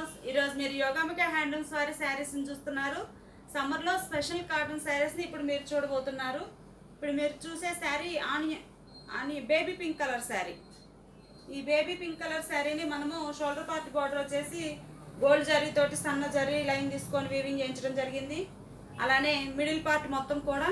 ఈరోజు మీరు యోగామిక హ్యాండ్లూమ్స్ వారి శారీస్ని చూస్తున్నారు సమ్మర్లో స్పెషల్ కాటన్ శారీస్ని ఇప్పుడు మీరు చూడబోతున్నారు ఇప్పుడు మీరు చూసే శారీ ఆని ఆని బేబీ పింక్ కలర్ శారీ ఈ బేబీ పింక్ కలర్ శారీని మనము షోల్డర్ పార్ట్ బార్డర్ వచ్చేసి గోల్డ్ జరీ తోటి సన్న జరీ లైన్ తీసుకొని వీవింగ్ చేయించడం జరిగింది అలానే మిడిల్ పార్ట్ మొత్తం కూడా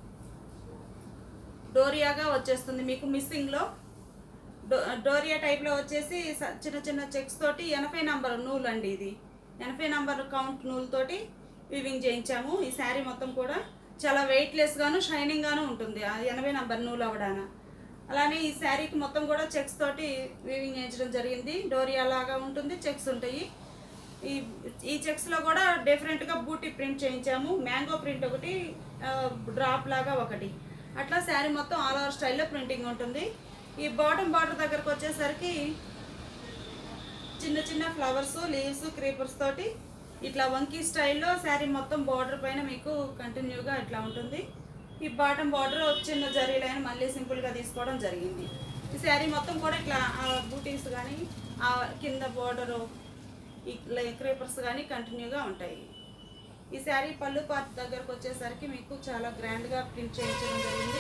డోరియాగా వచ్చేస్తుంది మీకు మిస్సింగ్లో డో డోరియా టైప్లో వచ్చేసి స- చిన్న చిన్న చెక్స్ తోటి ఎనభై నంబర్ నూలు అండి ఇది ఎనభై నంబర్ కౌంట్ నూలుతోటి వీవింగ్ చేయించాము ఈ శారీ మొత్తం కూడా చాలా వెయిట్లెస్గాను షైనింగ్గాను ఉంటుంది ఆ ఎనభై నంబర్ నూలు అవడాన అలానే ఈ శారీకి మొత్తం కూడా చెక్స్ తోటి వీవింగ్ చేయించడం జరిగింది డోరియా లాగా ఉంటుంది చెక్స్ ఉంటాయి ఈ ఈ చెక్స్లో కూడా డిఫరెంట్గా బూటీ ప్రింట్ చేయించాము మ్యాంగో ప్రింట్ ఒకటి డ్రాప్ లాగా ఒకటి అట్లా శారీ మొత్తం ఆల్ ఓవర్ స్టైల్లో ప్రింటింగ్ ఉంటుంది ఈ బాటమ్ బార్డర్ దగ్గరకు వచ్చేసరికి చిన్న చిన్న ఫ్లవర్స్ లీవ్స్ క్రీపర్స్ తోటి ఇట్లా వంకీ స్టైల్లో శారీ మొత్తం బార్డర్ పైన మీకు కంటిన్యూగా ఇట్లా ఉంటుంది ఈ బాటమ్ బార్డర్ చిన్న జరీ లైన్ మళ్ళీ సింపుల్గా తీసుకోవడం జరిగింది ఈ శారీ మొత్తం కూడా ఇట్లా బూటీస్ కానీ ఆ కింద బార్డరు ఈ క్రీపర్స్ కానీ కంటిన్యూగా ఉంటాయి ఈ శారీ పళ్ళు పార్ట్ దగ్గరకు వచ్చేసరికి మీకు చాలా గ్రాండ్గా ప్రింట్ చేయించడం జరిగింది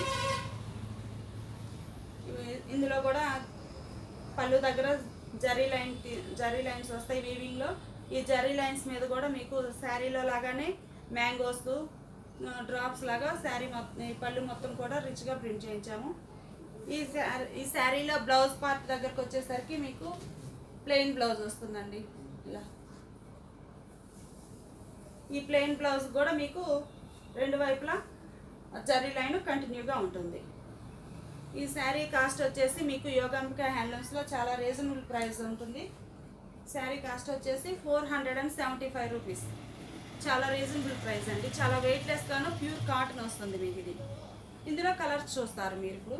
ఇవి- ఇందులో కూడా పళ్ళు దగ్గర జరీ లైన్ తి- జరీ లైన్స్ వస్తాయి వీవింగ్లో ఈ జరీ లైన్స్ మీద కూడా మీకు శారీలో లాగానే మ్యాంగోస్ డ్రాప్స్ లాగా శారీ మొత్తం ఈ పళ్ళు మొత్తం కూడా రిచ్గా ప్రింట్ చేయించాము ఈ శారీ ఈ శారీలో బ్లౌజ్ పార్ట్ దగ్గరకు వచ్చేసరికి మీకు ప్లెయిన్ బ్లౌజ్ వస్తుందండి ఇలా ఈ ప్లెయిన్ బ్లౌజ్ కూడా మీకు రెండు వైపులా జరీ లైన్ కంటిన్యూగా ఉంటుంది ఈ శారీ కాస్ట్ వచ్చేసి మీకు యోగాంబిక హ్యాండ్లూమ్స్లో చాలా రీజనబుల్ ప్రైస్ ఉంటుంది శారీ కాస్ట్ వచ్చేసి four hundred and seventy five rupees చాలా రీజనబుల్ ప్రైస్ అండి చాలా వెయిట్లెస్గాను ప్యూర్ కాటన్ వస్తుంది మీకు ఇది ఇందులో కలర్స్ చూస్తారు మీరు ఇప్పుడు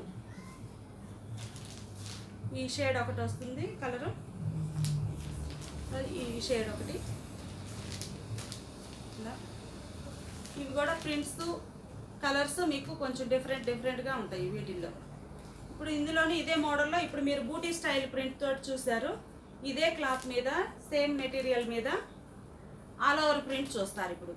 ఈ షేడ్ ఒకటి వస్తుంది కలరు ఈ షేడ్ ఒకటి ఇలా ఇవి కూడా ప్రింట్స్ కలర్స్ మీకు కొంచెం డిఫరెంట్ డిఫరెంట్గా ఉంటాయి వీటిల్లో ఇప్పుడు ఇందులోని ఇదే మోడల్లో ఇప్పుడు మీరు బూటీ స్టైల్ ప్రింట్ తోటి చూసారు ఇదే క్లాత్ మీద సేమ్ మెటీరియల్ మీద ఆల్ ఓవర్ ప్రింట్ చూస్తారు ఇప్పుడు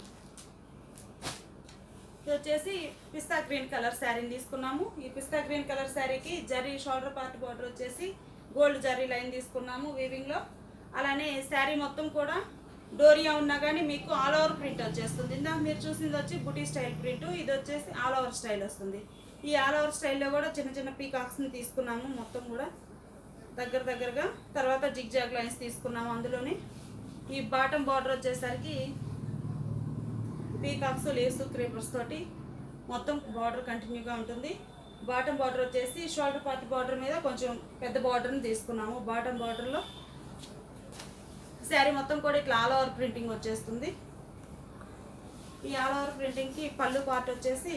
ఇది వచ్చేసి పిస్తా గ్రీన్ కలర్ శారీని తీసుకున్నాము ఈ పిస్తా గ్రీన్ కలర్ శారీకి జరీ షోల్డర్ పార్ట్ బార్డర్ వచ్చేసి గోల్డ్ జరీ లైన్ తీసుకున్నాము వీవింగ్లో అలానే శారీ మొత్తం కూడా డోరియా ఉన్నా కానీ మీకు ఆల్ ఓవర్ ప్రింట్ వచ్చేస్తుంది ఇందాక మీరు చూసింది వచ్చి బుటీ స్టైల్ ప్రింట్ ఇది వచ్చేసి ఆల్ ఓవర్ స్టైల్ వస్తుంది ఈ ఆల్ ఓవర్ స్టైల్లో కూడా చిన్న చిన్న పీకాక్స్ని తీసుకున్నాము మొత్తం కూడా దగ్గర దగ్గరగా తర్వాత జిగ్ జాగ్ లైన్స్ తీసుకున్నాము అందులోనే ఈ బాటమ్ బార్డర్ వచ్చేసరికి పీకాక్స్ లేస్ క్రేపర్స్ తోటి మొత్తం బార్డర్ కంటిన్యూగా ఉంటుంది బాటమ్ బార్డర్ వచ్చేసి షోల్డర్ పార్ట్ బార్డర్ మీద కొంచెం పెద్ద బార్డర్ని తీసుకున్నాము బాటమ్ బార్డర్లో శారీ మొత్తం కూడా ఇట్లా ఆల్ ఓవర్ ప్రింటింగ్ వచ్చేస్తుంది ఈ ఆల్ ఓవర్ ప్రింటింగ్కి పళ్ళు పార్ట్ వచ్చేసి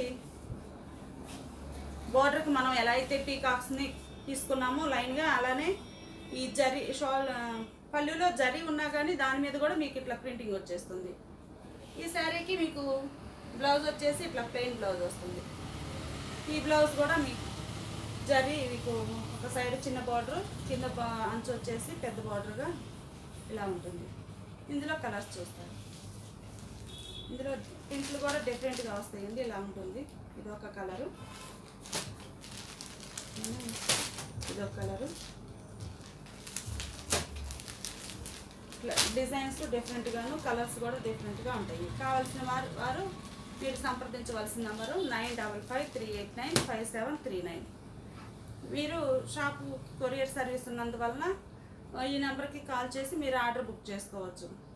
బార్డర్కి మనం ఎలా అయితే పీకాక్స్ని తీసుకున్నామో లైన్గా అలానే ఈ జరీ షాల్ ఆ, పళ్ళులో జరీ ఉన్నా కానీ దాని మీద కూడా మీకు ఇట్లా ప్రింటింగ్ వచ్చేస్తుంది ఈ శారీకి మీకు బ్లౌజ్ వచ్చేసి ఇట్లా ప్లెయిన్ బ్లౌజ్ వస్తుంది ఈ బ్లౌజ్ కూడా మీకు జరీ మీకు ఒక సైడ్ చిన్న బార్డర్ కింద బా- అంచు వచ్చేసి పెద్ద బార్డర్గా ఇలా ఉంటుంది ఇందులో కలర్స్ చూస్తారు ఇందులో పింట్లు కూడా డిఫరెంట్గా వస్తాయండి ఇలా ఉంటుంది ఇది ఒక కలరు ఇది ఒక కలరు ఇట్లా డిజైన్స్ డిఫరెంట్గాను కలర్స్ కూడా డిఫరెంట్గా ఉంటాయి కావాల్సిన వారు వారు మీరు సంప్రదించవలసిన number nine double five three eight nine five seven three nine మీరు షాపు కొరియర్ సర్వీస్ ఉన్నందువలన ఈ నెంబర్కి కాల్ చేసి మీరు ఆర్డర్ బుక్ చేసుకోవచ్చు